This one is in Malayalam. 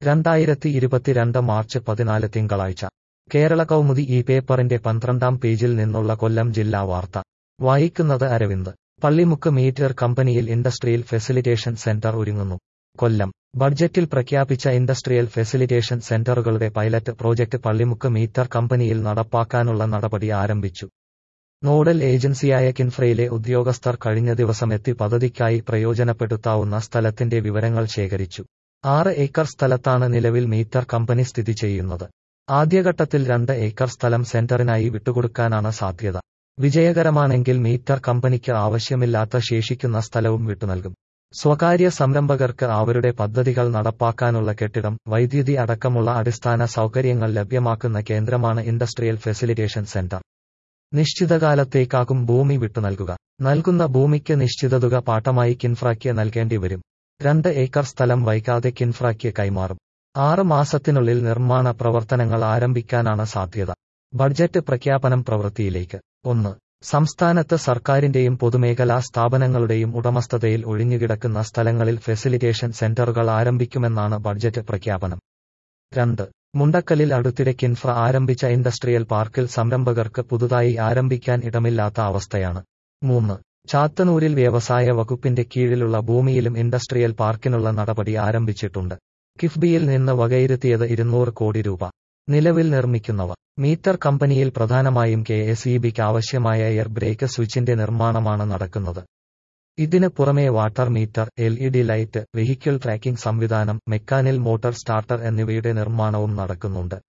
രണ്ടായിരത്തി ഇരുപത്തിരണ്ട് മാർച്ച് പതിനാല് തിങ്കളാഴ്ച കേരള കൗമുദി ഈ പേപ്പറിന്റെ പന്ത്രണ്ടാം പേജിൽ നിന്നുള്ള കൊല്ലം ജില്ലാ വാർത്ത വായിക്കുന്നത് അരവിന്ദ് പള്ളിമുക്ക് മീറ്റർ കമ്പനിയിൽ ഇൻഡസ്ട്രിയൽ ഫെസിലിറ്റേഷൻ സെന്റർ ഒരുങ്ങുന്നു കൊല്ലം ബഡ്ജറ്റിൽ പ്രഖ്യാപിച്ച ഇൻഡസ്ട്രിയൽ ഫെസിലിറ്റേഷൻ സെന്ററുകളുടെ പൈലറ്റ് പ്രോജക്ട് പള്ളിമുക്ക് മീറ്റർ കമ്പനിയിൽ നടപ്പാക്കാനുള്ള നടപടി ആരംഭിച്ചു നോഡൽ ഏജൻസിയായ കിൻഫ്രയിലെ ഉദ്യോഗസ്ഥർ കഴിഞ്ഞ ദിവസം എത്തി പദ്ധതിക്കായി പ്രയോജനപ്പെടുത്താവുന്ന സ്ഥലത്തിന്റെ വിവരങ്ങൾ ശേഖരിച്ചു ആറ് ഏക്കർ സ്ഥലത്താണ് നിലവിൽ മീറ്റർ കമ്പനി സ്ഥിതി ചെയ്യുന്നത് ആദ്യഘട്ടത്തിൽ രണ്ട് ഏക്കർ സ്ഥലം സെന്ററിനായി വിട്ടുകൊടുക്കാനാണ് സാധ്യത വിജയകരമാണെങ്കിൽ മീറ്റർ കമ്പനിക്ക് ആവശ്യമില്ലാത്ത ശേഷിക്കുന്ന സ്ഥലവും വിട്ടുനൽകും സ്വകാര്യ സംരംഭകർക്ക് അവരുടെ പദ്ധതികൾ നടപ്പാക്കാനുള്ള കെട്ടിടം വൈദ്യുതി അടക്കമുള്ള അടിസ്ഥാന സൗകര്യങ്ങൾ ലഭ്യമാക്കുന്ന കേന്ദ്രമാണ് ഇൻഡസ്ട്രിയൽ ഫെസിലിറ്റേഷൻ സെന്റർ നിശ്ചിതകാലത്തേക്കാകും ഭൂമി വിട്ടുനൽകുക നൽകുന്ന ഭൂമിക്ക് നിശ്ചിത തുക പാട്ടമായി കിൻഫ്രയ്ക്ക് നൽകേണ്ടി വരും രണ്ട് ഏക്കർ സ്ഥലം വൈകാതെ കിൻഫ്രയ്ക്ക് കൈമാറും ആറ് മാസത്തിനുള്ളിൽ നിർമ്മാണ പ്രവർത്തനങ്ങൾ ആരംഭിക്കാനാണ് സാധ്യത ബഡ്ജറ്റ് പ്രഖ്യാപനം പ്രവൃത്തിയിലേക്ക് ഒന്ന് സംസ്ഥാനത്ത് സർക്കാരിന്റെയും പൊതുമേഖലാ സ്ഥാപനങ്ങളുടെയും ഉടമസ്ഥതയിൽ ഒഴിഞ്ഞുകിടക്കുന്ന സ്ഥലങ്ങളിൽ ഫെസിലിറ്റേഷൻ സെന്ററുകൾ ആരംഭിക്കുമെന്നാണ് ബഡ്ജറ്റ് പ്രഖ്യാപനം രണ്ട് മുണ്ടക്കലിൽ അടുത്തിടെ കിൻഫ്ര ആരംഭിച്ച ഇൻഡസ്ട്രിയൽ പാർക്കിൽ സംരംഭകർക്ക് പുതുതായി ആരംഭിക്കാൻ ഇടമില്ലാത്ത അവസ്ഥയാണ് മൂന്ന് ചാത്തന്നൂരിൽ വ്യവസായ വകുപ്പിന്റെ കീഴിലുള്ള ഭൂമിയിലും ഇൻഡസ്ട്രിയൽ പാർക്കിനുള്ള നടപടി ആരംഭിച്ചിട്ടുണ്ട് കിഫ്ബിയിൽ നിന്ന് വകയിരുത്തിയത് ഇരുന്നൂറ് കോടി രൂപ നിലവിൽ നിർമ്മിക്കുന്നവ മീറ്റർ കമ്പനിയിൽ പ്രധാനമായും കെ എസ് ഇ ബിക്ക് ആവശ്യമായ എയർ ബ്രേക്ക് സ്വിച്ചിന്റെ നിർമ്മാണമാണ് നടക്കുന്നത് ഇതിന് പുറമെ water meter L E D light vehicle tracking സംവിധാനം മെക്കാനിൽ മോട്ടോർ സ്റ്റാർട്ടർ എന്നിവയുടെ നിർമ്മാണവും നടക്കുന്നുണ്ട്